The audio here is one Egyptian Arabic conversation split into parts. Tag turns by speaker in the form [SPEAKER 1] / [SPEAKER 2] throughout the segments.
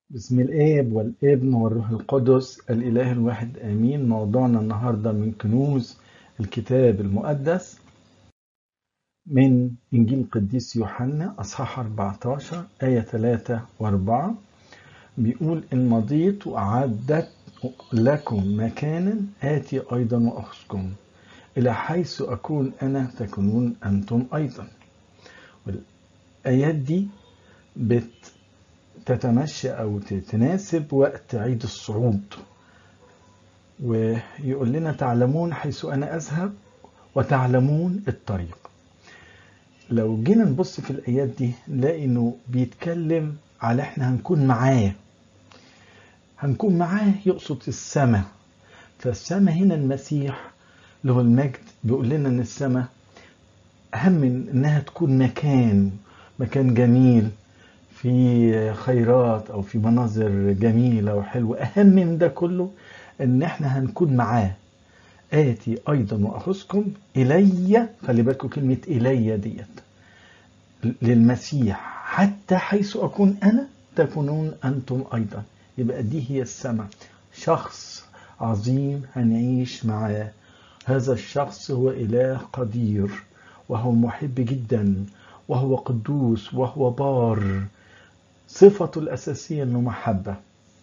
[SPEAKER 1] بسم الآب والابن والروح القدس الإله الواحد آمين موضوعنا النهاردة من كنوز الكتاب المقدس من إنجيل القديس يوحنا أصحاح 14 آية 3 و4 بيقول إن مضيت وأعدت لكم مكانا آتي أيضا وأخذكم إلى حيث أكون أنا تكونون أنتم أيضا والآيات دي بت تتمشى أو تناسب وقت عيد الصعود ويقول لنا تعلمون حيث أنا أذهب وتعلمون الطريق لو جينا نبص في الآيات دي نلاقي إنه بيتكلم على إحنا هنكون معاه هنكون معاه يقصد السماء فالسماء هنا المسيح اللي هو المجد بيقول لنا إن السماء أهم من إنها تكون مكان مكان جميل في خيرات او في مناظر جميله وحلوه اهم من ده كله ان احنا هنكون معاه اتي ايضا واخذكم الي خلي بالكم كلمه الي ديت للمسيح حتى حيث اكون انا تكونون انتم ايضا يبقى دي هي السماء شخص عظيم هنعيش معاه هذا الشخص هو اله قدير وهو محب جدا وهو قدوس وهو بار صفته الأساسية أنه محبة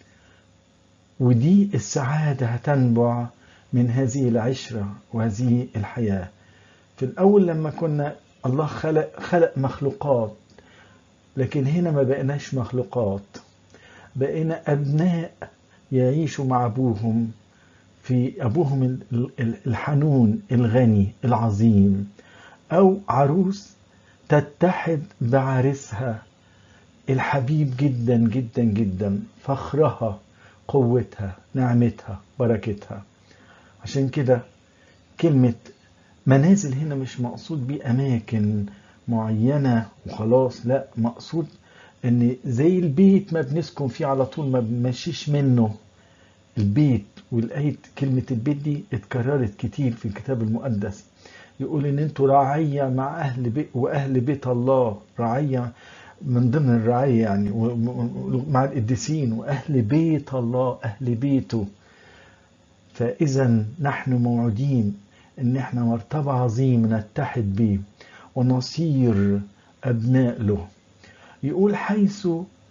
[SPEAKER 1] ودي السعادة هتنبع من هذه العشرة وهذه الحياة في الأول لما كنا الله خلق, خلق مخلوقات لكن هنا ما بقيناش مخلوقات بقينا أبناء يعيشوا مع أبوهم في أبوهم الحنون الغني العظيم أو عروس تتحد بعرسها الحبيب جدا جدا جدا فخرها قوتها نعمتها بركتها عشان كده كلمة منازل هنا مش مقصود بيه أماكن معينة وخلاص لا مقصود ان زي البيت ما بنسكن فيه على طول ما بنمشيش منه البيت والآية كلمة البيت دي اتكررت كتير في الكتاب المقدس يقول ان انتوا رعية مع اهل بيت واهل بيت الله رعية من ضمن الرعية يعني مع القديسين وأهل بيت الله أهل بيته فإذا نحن موعودين إن احنا مرتبة عظيمة نتحد به ونصير أبناء له يقول حيث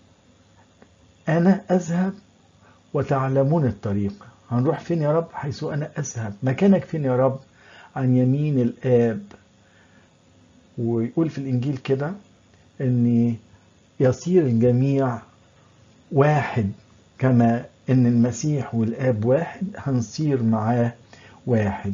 [SPEAKER 1] أنا أذهب وتعلمون الطريق هنروح فين يا رب حيث أنا أذهب مكانك فين يا رب عن يمين الآب ويقول في الإنجيل كده ان يصير الجميع واحد كما ان المسيح والاب واحد هنصير معاه واحد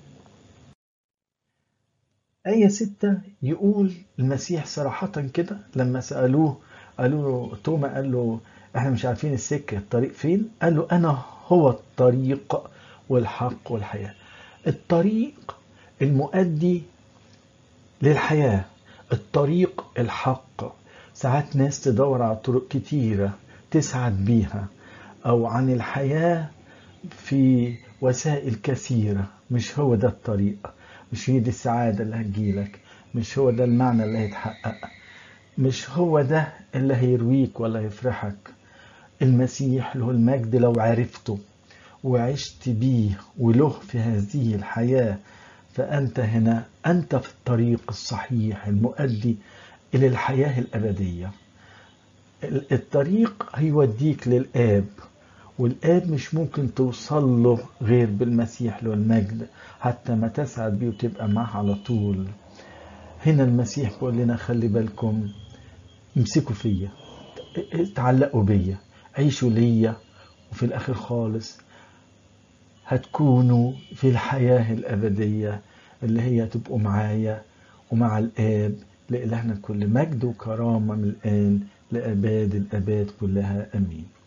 [SPEAKER 1] آية ستة يقول المسيح صراحة كده لما سألوه قالوا له توما قال له احنا مش عارفين السكة الطريق فين قال له أنا هو الطريق والحق والحياة الطريق المؤدي للحياة الطريق الحق ساعات ناس تدور على طرق كتيرة تسعد بيها أو عن الحياة في وسائل كثيرة مش هو ده الطريق مش هي دي السعادة اللي هتجيلك مش هو ده المعنى اللي هيتحقق مش هو ده اللي هيرويك ولا يفرحك المسيح له المجد لو عرفته وعشت بيه وله في هذه الحياة فأنت هنا أنت في الطريق الصحيح المؤدي إلى الحياة الأبدية الطريق هيوديك للآب والآب مش ممكن توصل له غير بالمسيح له المجد حتى ما تسعد بيه وتبقى معه على طول هنا المسيح بيقول لنا خلي بالكم امسكوا فيا تعلقوا بيا عيشوا ليا وفي الآخر خالص هتكونوا في الحياة الأبدية اللي هي تبقوا معايا ومع الآب لإلهنا كل مجد وكرامة من الآن لأباد الأباد كلها أمين